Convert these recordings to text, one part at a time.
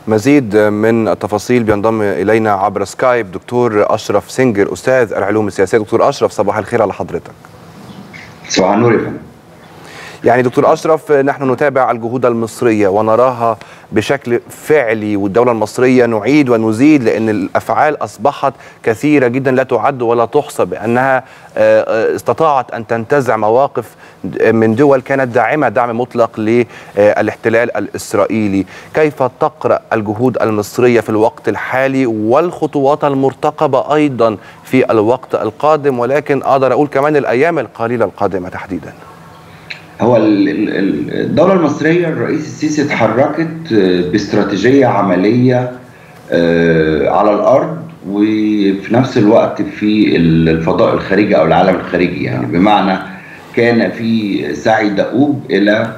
مزيد من التفاصيل بينضم الينا عبر سكايب دكتور اشرف سنجر استاذ العلوم السياسيه دكتور اشرف صباح الخير على حضرتك صباح النور يا فندم يعني دكتور اشرف نحن نتابع الجهود المصريه ونراها بشكل فعلي والدوله المصريه نعيد ونزيد لان الافعال اصبحت كثيره جدا لا تعد ولا تحصى بانها استطاعت ان تنتزع مواقف من دول كانت داعمه دعم مطلق للاحتلال الاسرائيلي، كيف تقرا الجهود المصريه في الوقت الحالي والخطوات المرتقبه ايضا في الوقت القادم ولكن اقدر اقول كمان الايام القليله القادمه تحديدا. هو الدولة المصرية الرئيس السيسي اتحركت باستراتيجية عملية على الأرض وفي نفس الوقت في الفضاء الخارجي أو العالم الخارجي يعني بمعنى كان في سعي دؤوب إلى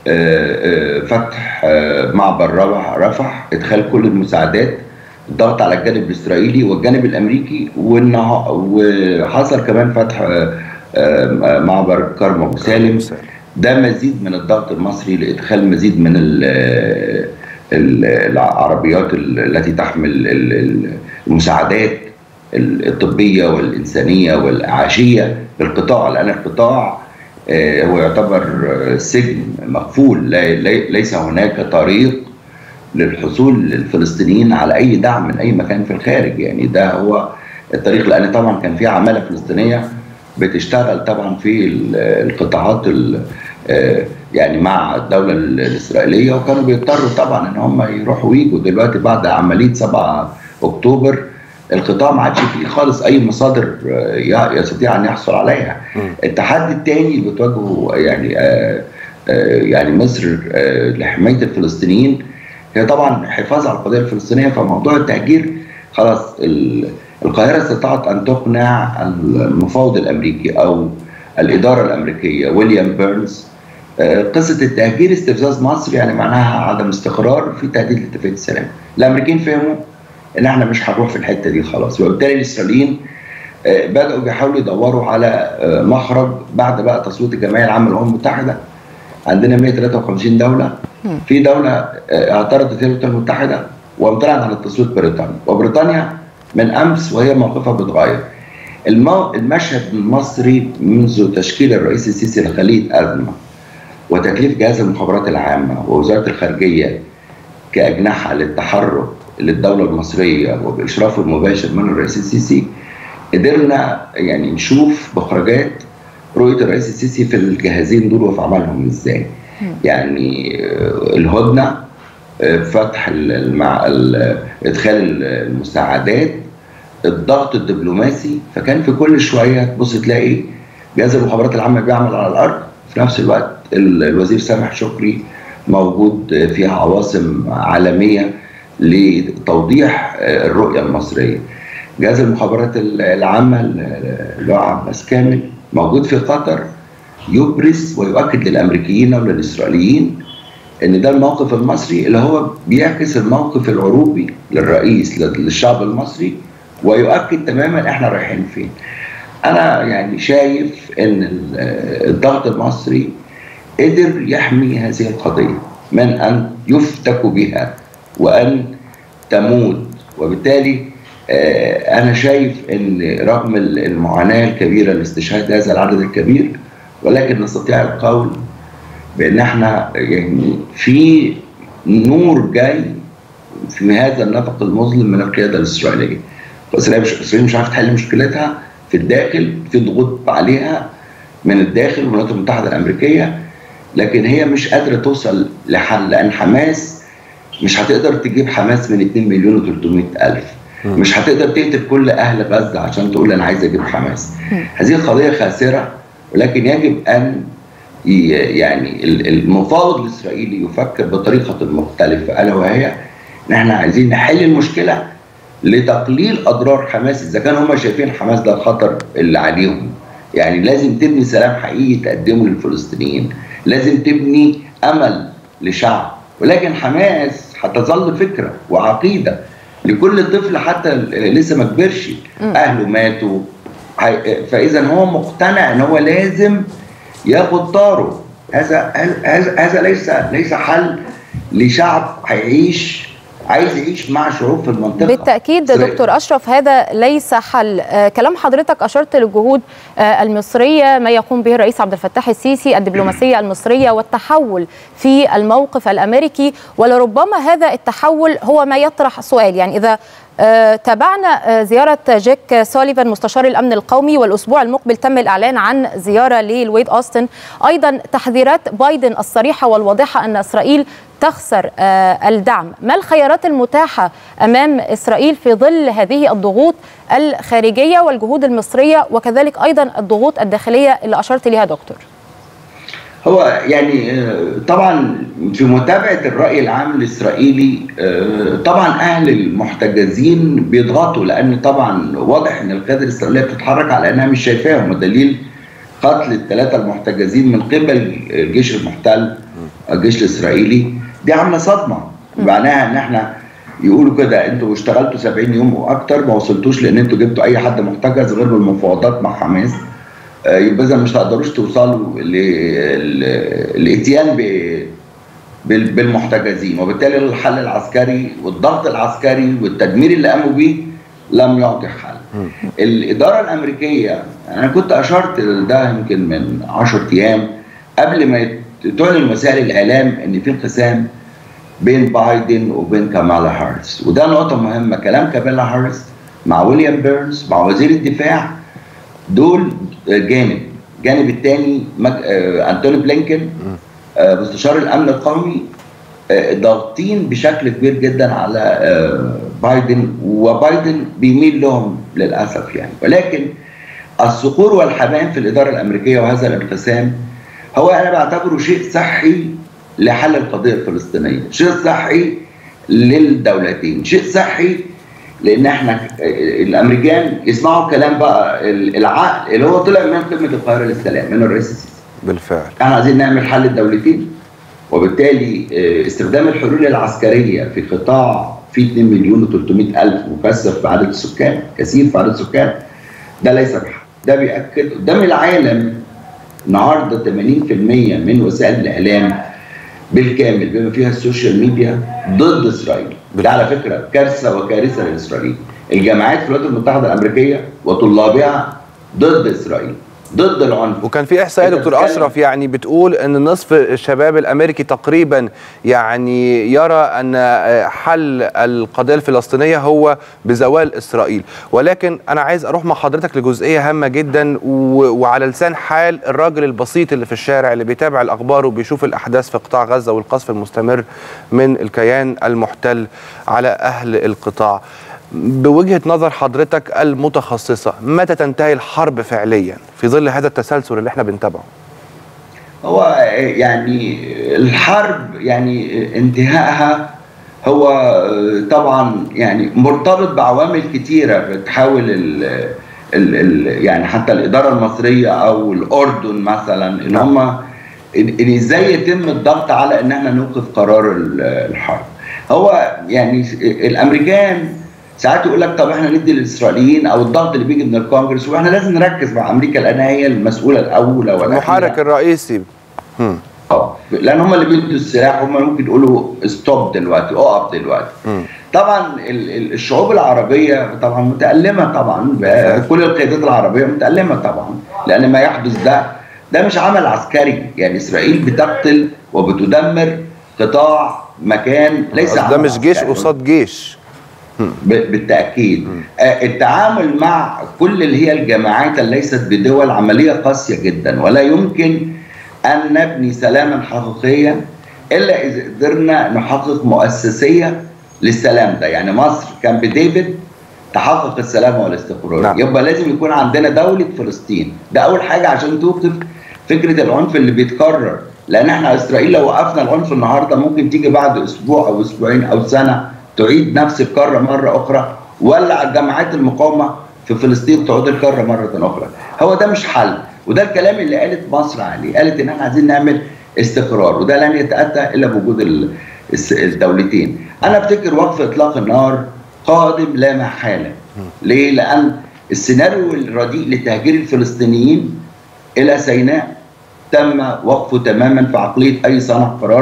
فتح معبر رفح إدخال كل المساعدات الضغط على الجانب الإسرائيلي والجانب الأمريكي وحصل كمان فتح معبر كرم أبو سالم ده مزيد من الضغط المصري لادخال مزيد من العربيات التي تحمل المساعدات الطبيه والانسانيه والاعاشيه في القطاع لان القطاع هو يعتبر سجن مقفول ليس هناك طريق للحصول للفلسطينيين على اي دعم من اي مكان في الخارج يعني ده هو الطريق لان طبعا كان في عماله فلسطينيه بتشتغل طبعا في القطاعات يعني مع الدوله الاسرائيليه وكانوا بيضطروا طبعا ان هم يروحوا ويجوا دلوقتي بعد عمليه 7 اكتوبر القطاع ما عادش فيه خالص اي مصادر يستطيع ان يحصل عليها. التحدي الثاني اللي بتواجهه يعني يعني مصر لحمايه الفلسطينيين هي طبعا حفاظ على القضيه الفلسطينيه فموضوع التهجير خلاص القاهره استطاعت ان تقنع المفاوض الامريكي او الاداره الامريكيه ويليام بيرنز قصه التهجير استفزاز مصر يعني معناها عدم استقرار في تهديد لاتفاقيه السلام. الامريكان فهموا ان احنا مش هنروح في الحته دي خلاص وبالتالي الاسرائيليين بداوا بيحاولوا يدوروا على مخرج بعد بقى تصويت الجمعيه العامه للامم المتحده عندنا 153 دوله في دوله اعترضت الولايات المتحده وامتنعت عن التصويت بريطانيا وبريطانيا من امس وهي موقفها بيتغير المو... المشهد المصري منذ تشكيل الرئيس السيسي لخليه ازمه وتكليف جهاز المخابرات العامه ووزاره الخارجيه كاجنحه للتحرك للدوله المصريه وباشرافه المباشر من الرئيس السيسي قدرنا يعني نشوف مخرجات رؤيه الرئيس السيسي في الجهازين دول وفي عملهم ازاي. يعني الهدنه فتح المع... ادخال المساعدات الضغط الدبلوماسي فكان في كل شويه تبص تلاقي جهاز المخابرات العامه بيعمل على الارض في نفس الوقت الوزير سامح شكري موجود في عواصم عالميه لتوضيح الرؤيه المصريه. جهاز المخابرات العامه اللي هو عباس كامل موجود في قطر يبرز ويؤكد للامريكيين وللاسرائيليين ان ده الموقف المصري اللي هو بيعكس الموقف العروبي للرئيس للشعب المصري ويؤكد تماما احنا رايحين فين. انا يعني شايف ان الضغط المصري قدر يحمي هذه القضيه من ان يفتك بها وان تموت وبالتالي انا شايف ان رغم المعاناه الكبيره لاستشهاد هذا العدد الكبير ولكن نستطيع القول بان احنا يعني في نور جاي في هذا النفق المظلم من القياده الاسرائيليه. اسرائيل مش اسرائيل مش عارفه تحل مشكلتها في الداخل في ضغوط عليها من الداخل من الولايات المتحده الامريكيه لكن هي مش قادره توصل لحل لان حماس مش هتقدر تجيب حماس من 2 مليون و300 الف مش هتقدر تقتل كل اهل غزه عشان تقول انا عايز اجيب حماس هذه القضيه خاسره ولكن يجب ان يعني المفاوض الاسرائيلي يفكر بطريقه مختلفه الا وهي ان احنا عايزين نحل المشكله لتقليل اضرار حماس اذا كانوا هم شايفين حماس ده الخطر اللي عليهم يعني لازم تبني سلام حقيقي تقدمه للفلسطينيين لازم تبني امل لشعب ولكن حماس هتظل فكره وعقيده لكل طفل حتى لسه ما كبرش اهله ماتوا فاذا هو مقتنع ان هو لازم ياخد طاره هذا هذا هذا ليس ليس حل لشعب هيعيش عايز يعيش مع شعوب في المنطقه بالتاكيد دكتور اشرف هذا ليس حل آه كلام حضرتك اشرت للجهود آه المصريه ما يقوم به الرئيس عبد الفتاح السيسي الدبلوماسيه المصريه والتحول في الموقف الامريكي ولربما هذا التحول هو ما يطرح سؤال يعني اذا آه تابعنا آه زيارة جيك سوليفان مستشار الأمن القومي والأسبوع المقبل تم الإعلان عن زيارة للويد أوستن أيضا تحذيرات بايدن الصريحة والواضحة أن إسرائيل تخسر آه الدعم ما الخيارات المتاحة أمام إسرائيل في ظل هذه الضغوط الخارجية والجهود المصرية وكذلك أيضا الضغوط الداخلية اللي أشرت لها دكتور هو يعني طبعا في متابعه الراي العام الاسرائيلي طبعا اهل المحتجزين بيضغطوا لان طبعا واضح ان القياده الاسرائيليه بتتحرك على انها مش شايفاهم ودليل قتل الثلاثه المحتجزين من قبل الجيش المحتل الجيش الاسرائيلي دي عامله صدمه معناها ان احنا يقولوا كده انتوا اشتغلتوا 70 يوم واكتر ما وصلتوش لان انتوا جبتوا اي حد محتجز غير بالمفاوضات مع حماس يبقى اذا مش هتقدروش توصلوا للاتيان بالمحتجزين وبالتالي الحل العسكري والضغط العسكري والتدمير اللي قاموا بيه لم يعطي حل. الاداره الامريكيه انا كنت اشرت ده يمكن من 10 ايام قبل ما تعلن وسائل الاعلام ان في انقسام بين بايدن وبين كامالا هاريس وده نقطه مهمه كلام كامالا هاريس مع ويليام بيرنز مع وزير الدفاع دول جانب الجانب الثاني مج... آه انتوني بلينكن آه مستشار الامن القومي آه ضاغطين بشكل كبير جدا على بايدن وبايدن بيميل لهم للاسف يعني ولكن الصقور والحمام في الاداره الامريكيه وهذا الانقسام هو انا بعتبره شيء صحي لحل القضيه الفلسطينيه، شيء صحي للدولتين، شيء صحي لان احنا الامريكان يسمعوا كلام بقى العقل اللي هو طلع من قمه القاهره للسلام من الرئيس السيسي بالفعل احنا عايزين نعمل حل الدولتين وبالتالي استخدام الحلول العسكريه في قطاع فيه 2 مليون و300 الف مكثف في عدد السكان كثير في عدد السكان ده ليس بحل ده بيأكد قدام العالم النهارده 80% من وسائل الاعلام بالكامل بما فيها السوشيال ميديا ضد اسرائيل ده على فكره كارثه وكارثه لاسرائيل الجامعات في الولايات المتحده الامريكيه وطلابها ضد اسرائيل ضد العنف وكان في احصائيه دكتور اشرف يعني بتقول ان نصف الشباب الامريكي تقريبا يعني يرى ان حل القضيه الفلسطينيه هو بزوال اسرائيل ولكن انا عايز اروح مع حضرتك لجزئيه هامه جدا وعلى لسان حال الراجل البسيط اللي في الشارع اللي بيتابع الاخبار وبيشوف الاحداث في قطاع غزه والقصف المستمر من الكيان المحتل على اهل القطاع بوجهه نظر حضرتك المتخصصه متى تنتهي الحرب فعليا في ظل هذا التسلسل اللي احنا بنتابعه هو يعني الحرب يعني انتهائها هو طبعا يعني مرتبط بعوامل كتيره بتحاول ال ال ال يعني حتى الاداره المصريه او الاردن مثلا ان هم ان ازاي يتم الضغط على ان احنا نوقف قرار الحرب هو يعني الامريكان ساعات يقول لك طب احنا ندي للاسرائيليين او الضغط اللي بيجي من الكونجرس واحنا لازم نركز مع امريكا لانها هي المسؤوله الاولى المحرك الرئيسي اه لان هم اللي بيدوا السلاح هم ممكن يقولوا ستوب دلوقتي اقف دلوقتي م. طبعا الشعوب العربيه طبعا متالمه طبعا كل القيادات العربيه متالمه طبعا لان ما يحدث ده ده مش عمل عسكري يعني اسرائيل بتقتل وبتدمر قطاع مكان ليس ده مش جيش قصاد جيش بالتاكيد التعامل مع كل اللي هي الجماعات اللي ليست بدول عمليه قاسيه جدا ولا يمكن ان نبني سلاما حقيقيا الا اذا قدرنا نحقق مؤسسيه للسلام ده يعني مصر كان بديفيد تحقق السلام والاستقرار نعم. يبقى لازم يكون عندنا دوله فلسطين ده اول حاجه عشان توقف فكره العنف اللي بيتكرر لان احنا اسرائيل لو وقفنا العنف النهارده ممكن تيجي بعد اسبوع او اسبوعين او سنه تعيد نفس الكرة مرة أخرى ولا جماعات المقاومة في فلسطين تعود الكرة مرة أخرى هو ده مش حل وده الكلام اللي قالت مصر عليه قالت إن احنا عايزين نعمل استقرار وده لن يتأتى إلا بوجود الدولتين أنا أفتكر وقف إطلاق النار قادم لا محالة ليه؟ لأن السيناريو الرديء لتهجير الفلسطينيين إلى سيناء تم وقفه تماما في عقلية أي صانع قرار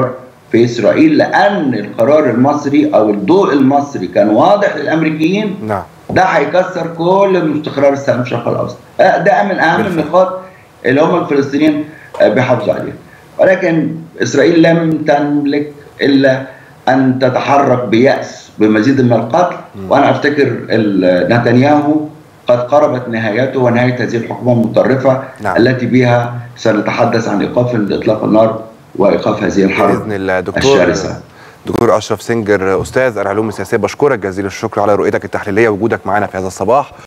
في اسرائيل لان القرار المصري او الضوء المصري كان واضح للامريكيين نعم ده هيكسر كل استقرار السلام في الشرق الاوسط آه، ده من اهم بالفعل. النقاط اللي هم الفلسطينيين آه، بيحافظوا عليها ولكن اسرائيل لم تملك الا ان تتحرك بيأس بمزيد من القتل وانا افتكر ال- نتنياهو قد قربت نهايته ونهايه هذه الحكومه المتطرفه نعم. التي بها سنتحدث عن ايقاف اطلاق النار وايقاف هذه الحرب باذن الله دكتور الشرسه دكتور اشرف سنجر استاذ العلوم السياسيه بشكرك جزيل الشكر على رؤيتك التحليليه وجودك معنا في هذا الصباح